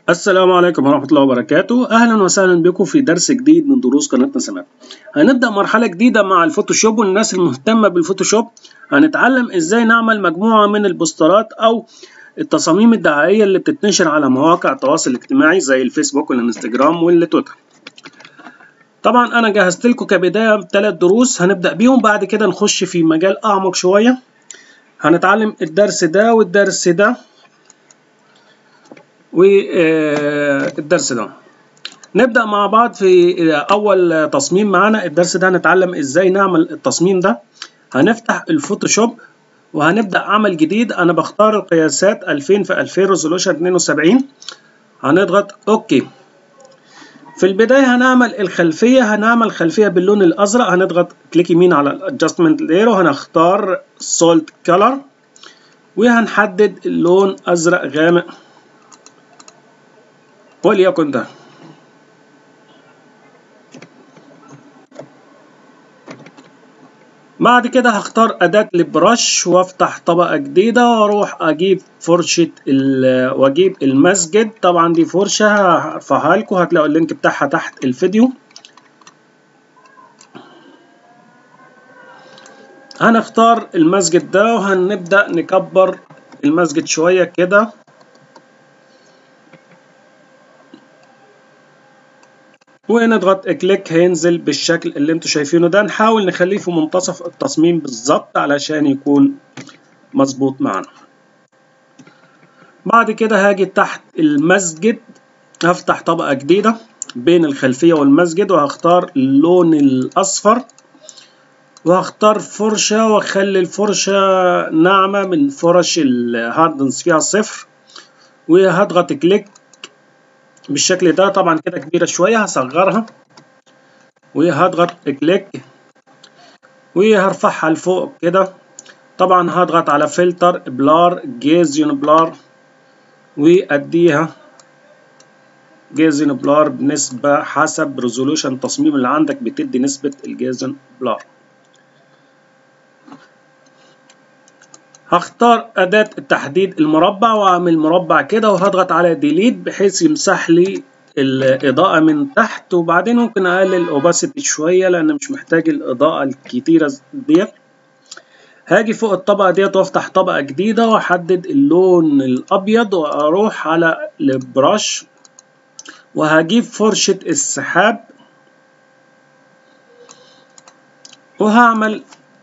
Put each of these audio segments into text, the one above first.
السلام عليكم ورحمة الله وبركاته أهلا وسهلا بكم في درس جديد من دروس قناة نسمات هنبدأ مرحلة جديدة مع الفوتوشوب والناس المهتمة بالفوتوشوب هنتعلم إزاي نعمل مجموعة من البوسترات أو التصاميم الدعائية اللي بتتنشر على مواقع التواصل الاجتماعي زي الفيسبوك والانستجرام والتويتر طبعا أنا جهزت لكم كبداية ثلاث دروس هنبدأ بيهم بعد كده نخش في مجال أعمق شوية هنتعلم الدرس ده والدرس ده والدرس ده نبدأ مع بعض في أول تصميم معانا الدرس ده هنتعلم إزاي نعمل التصميم ده هنفتح الفوتوشوب وهنبدأ عمل جديد أنا بختار القياسات 2000 في 2000 ريزولوشن 72 هنضغط أوكي في البداية هنعمل الخلفية هنعمل خلفية باللون الأزرق هنضغط كليك يمين على الادجستمنت لاير وهنختار سولت كلر وهنحدد اللون أزرق غامق وليكن ده بعد كده هختار أداة البرش وافتح طبقة جديدة واروح اجيب فرشة واجيب المسجد طبعا دي فرشة هرفعها لكم هتلاقوا اللينك بتاعها تحت الفيديو هنختار المسجد ده وهنبدأ نكبر المسجد شوية كده ونضغط كليك هينزل بالشكل اللي انتوا شايفينه ده نحاول نخليه في منتصف التصميم بالظبط علشان يكون مظبوط معانا بعد كده هاجي تحت المسجد هفتح طبقة جديدة بين الخلفية والمسجد وهختار اللون الأصفر وهختار فرشة واخلي الفرشة ناعمة من فرش الهاردنس فيها صفر وهضغط كليك بالشكل ده طبعا كده كبيرة شوية هصغرها وهضغط كليك وهرفعها لفوق كده طبعا هضغط على فلتر بلار جيزيون بلار واديها جيزيون بلار بنسبة حسب ريزولوشن التصميم اللي عندك بتدي نسبة الجيزيون بلار هختار أداة التحديد المربع وأعمل مربع كده وهضغط على ديليت بحيث يمسح لي الإضاءة من تحت وبعدين ممكن أقلل الأوباسيتي شوية لأن مش محتاج الإضاءة الكتيرة ديت هاجي فوق الطبقة ديت وأفتح طبقة جديدة وأحدد اللون الأبيض وأروح على البراش وهجيب فرشة السحاب وهعمل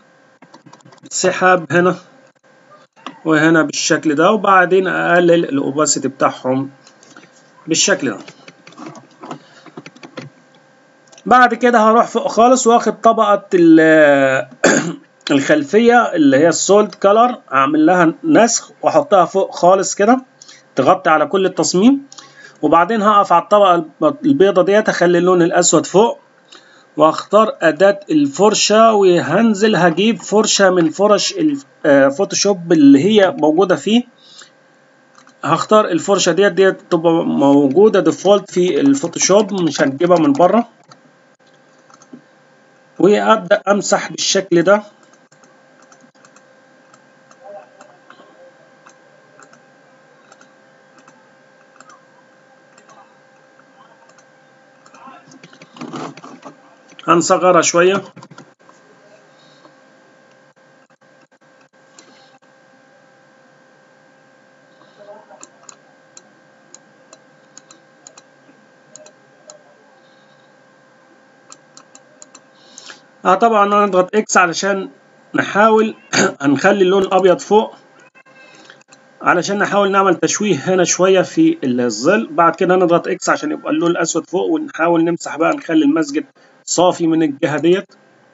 سحاب هنا وهنا بالشكل ده وبعدين اقلل الاوباسيتي بتاعهم بالشكل ده بعد كده هروح فوق خالص واخد طبقة الخلفية اللي هي السولد كلر اعمل لها نسخ واحطها فوق خالص كده تغطي على كل التصميم وبعدين هقف على الطبقة البيضة ديت اخلي اللون الاسود فوق واختار أداة الفرشة وهنزل هجيب فرشة من فرش الفوتوشوب اللي هي موجودة فيه هختار الفرشة ديت ديت تبقى موجودة ديفولت في الفوتوشوب مش هنجيبها من بره وأبدأ أمسح بالشكل ده هنصغرها شوية اه طبعا هنضغط اكس علشان نحاول هنخلي اللون الابيض فوق علشان نحاول نعمل تشويه هنا شوية في الظل بعد كده نضغط اكس عشان يبقى اللون الاسود فوق ونحاول نمسح بقى نخلي المسجد صافي من الجهة ديت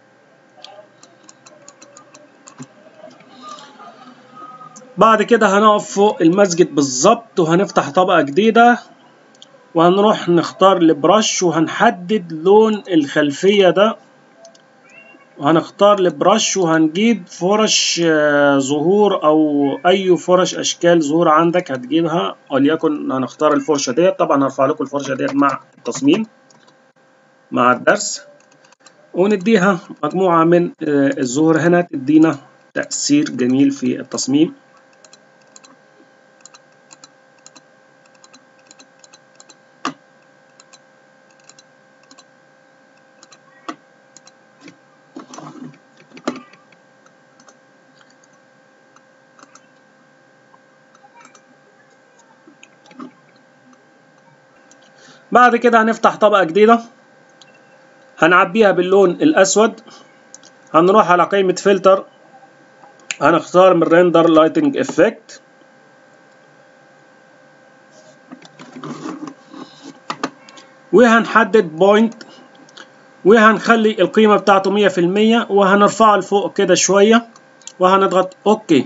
بعد كده هنقف فوق المسجد بالظبط وهنفتح طبقة جديدة وهنروح نختار البرش وهنحدد لون الخلفية ده وهنختار البرش وهنجيب فرش ظهور او اي فرش اشكال ظهور عندك هتجيبها وليكن هنختار الفرشة ديت طبعا هرفع لكم الفرشة ديت مع التصميم مع الدرس ونديها مجموعة من الظهور هنا تدينا تأثير جميل في التصميم بعد كده هنفتح طبقة جديدة هنعبيها باللون الأسود هنروح على قائمة فلتر هنختار من ريندر لايتنج افكت وهنحدد بوينت وهنخلي القيمة بتاعته مية في المية وهنرفعه لفوق كده شوية وهنضغط اوكي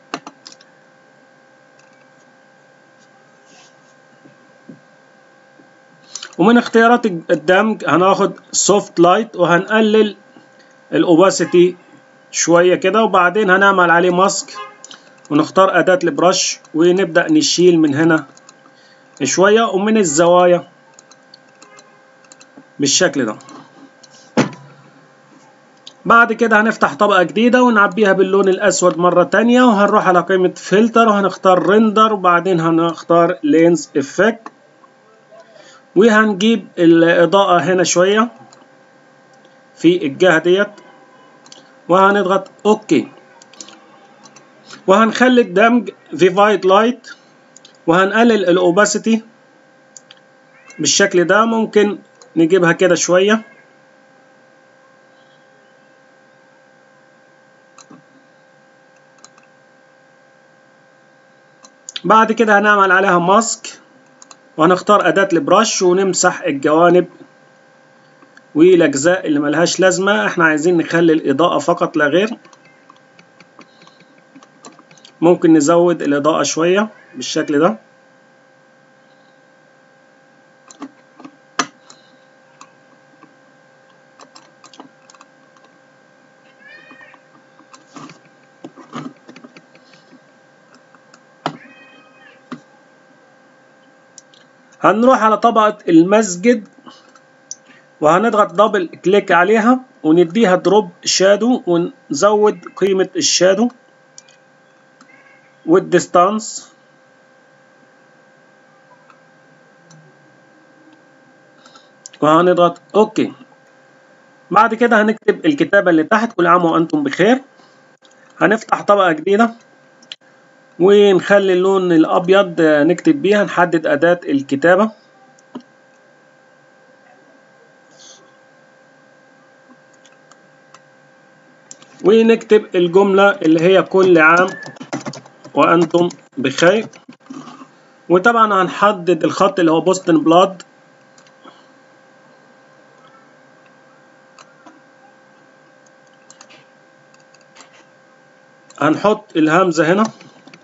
ومن اختيارات الدمج هناخد سوفت لايت وهنقلل الاوباسيتي شوية كده وبعدين هنعمل عليه ماسك ونختار أداة البرش ونبدأ نشيل من هنا شوية ومن الزوايا بالشكل ده بعد كده هنفتح طبقة جديدة ونعبيها باللون الأسود مرة تانية وهنروح على قائمة فلتر وهنختار ريندر وبعدين هنختار لينز افكت وهنجيب الإضاءة هنا شوية في الجهة ديت وهنضغط اوكي وهنخلي الدمج فيفايد لايت وهنقلل الاوباسيتي بالشكل ده ممكن نجيبها كده شوية بعد كده هنعمل عليها ماسك وهنختار أداة البرش ونمسح الجوانب والأجزاء اللي ملهاش لازمة احنا عايزين نخلي الإضاءة فقط لا غير ممكن نزود الإضاءة شوية بالشكل ده هنروح على طبقة المسجد وهنضغط دبل كليك عليها ونديها دروب شادو ونزود قيمة الشادو والديستانس وهنضغط اوكي بعد كده هنكتب الكتابة اللي تحت كل عام وانتم بخير هنفتح طبقة جديدة ونخلي اللون الابيض نكتب بيها نحدد اداة الكتابة ونكتب الجملة اللي هي كل عام وأنتم بخير وطبعا هنحدد الخط اللي هو بوستن بلاد هنحط الهمزة هنا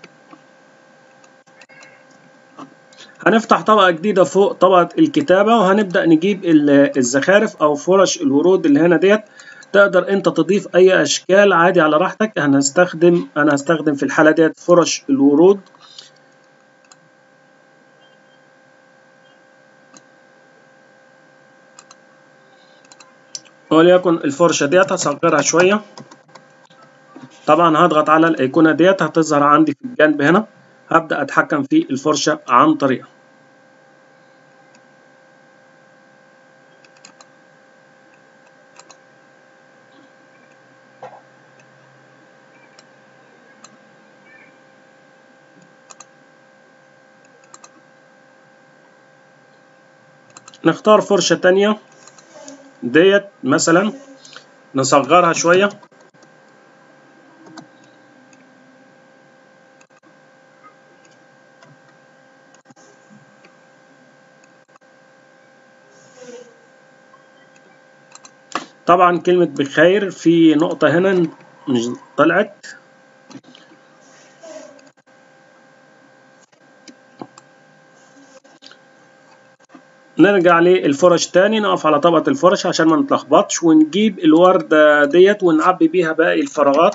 هنفتح طبقة جديدة فوق طبقة الكتابة وهنبدأ نجيب الزخارف أو فرش الورود اللي هنا ديت تقدر انت تضيف اي اشكال عادي على راحتك انا هستخدم انا هستخدم في الحالة ديت فرش الورود وليكن الفرشة ديت هصغرها شوية طبعا هضغط على الايقونة ديت هتظهر عندي في الجنب هنا هبدأ اتحكم في الفرشة عن طريقها نختار فرشة تانية ديت مثلا نصغرها شوية طبعا كلمة بخير في نقطة هنا مش طلعت نرجع للفرش تاني نقف على طبقة الفرش عشان ما نتلخبطش ونجيب الوردة ديت ونعبي بيها باقي الفراغات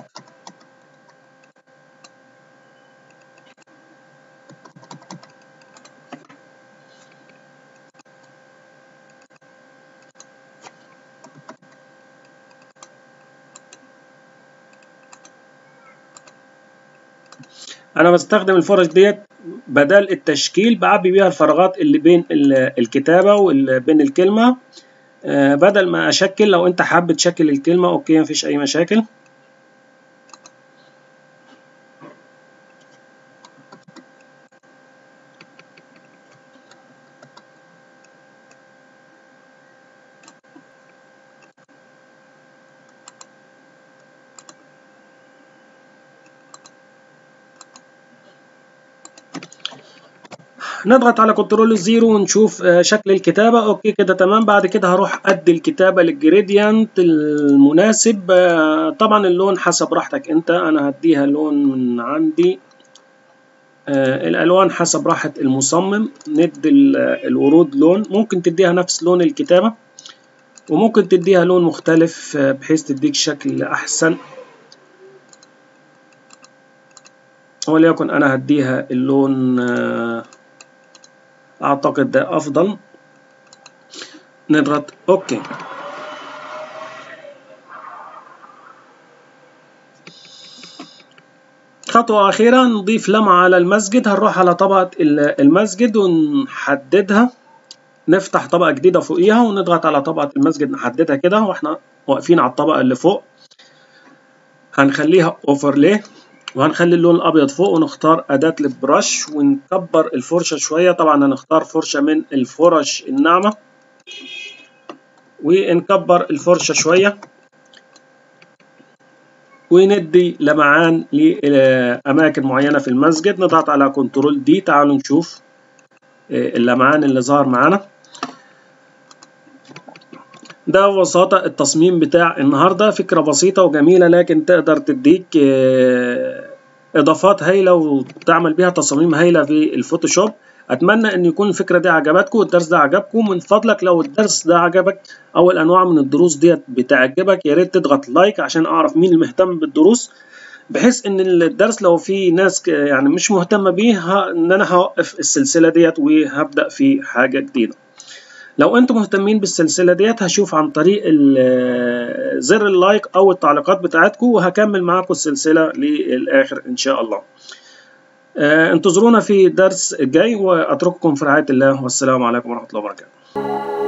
انا بستخدم الفرش ديت بدل التشكيل بعبي بيها الفراغات اللي بين الكتابة واللي بين الكلمة بدل ما اشكل لو انت حابب تشكل الكلمة اوكي مفيش اي مشاكل نضغط على كنترول زيرو ونشوف آه، شكل الكتابة اوكي كده تمام بعد كده هروح ادي الكتابة للجريديانت المناسب آه، طبعا اللون حسب راحتك انت انا هديها لون من عندي آه، الالوان حسب راحة المصمم ندي الورود لون ممكن تديها نفس لون الكتابة وممكن تديها لون مختلف بحيث تديك شكل احسن وليكن انا هديها اللون اعتقد ده افضل نضغط اوكي خطوة أخيرة نضيف لمعة على المسجد هنروح على طبقة المسجد ونحددها نفتح طبقة جديدة فوقيها ونضغط على طبقة المسجد نحددها كده واحنا واقفين على الطبقة اللي فوق هنخليها اوفرلي وهنخلي اللون الابيض فوق ونختار اداة البرش ونكبر الفرشة شوية طبعا هنختار فرشة من الفرش الناعمة ونكبر الفرشة شوية وندي لمعان لأماكن معينة في المسجد نضغط على كنترول دي تعالوا نشوف اللمعان اللي ظهر معانا ده ببساطة التصميم بتاع النهاردة فكرة بسيطة وجميلة لكن تقدر تديك إضافات هايلة وتعمل بيها تصاميم هايلة في الفوتوشوب أتمنى أن يكون الفكرة دي عجبتكم والدرس ده عجبكم من فضلك لو الدرس ده عجبك أو الأنواع من الدروس ديت بتعجبك يا ريت تضغط لايك عشان أعرف مين المهتم بالدروس بحيث ان الدرس لو في ناس يعني مش مهتمه بيه ان انا هوقف السلسله ديت وهبدا في حاجه جديده لو انتم مهتمين بالسلسله ديت هشوف عن طريق زر اللايك او التعليقات بتاعتكم وهكمل معاكم السلسله للاخر ان شاء الله انتظرونا في درس جاي واترككم في رعايه الله والسلام عليكم ورحمه الله وبركاته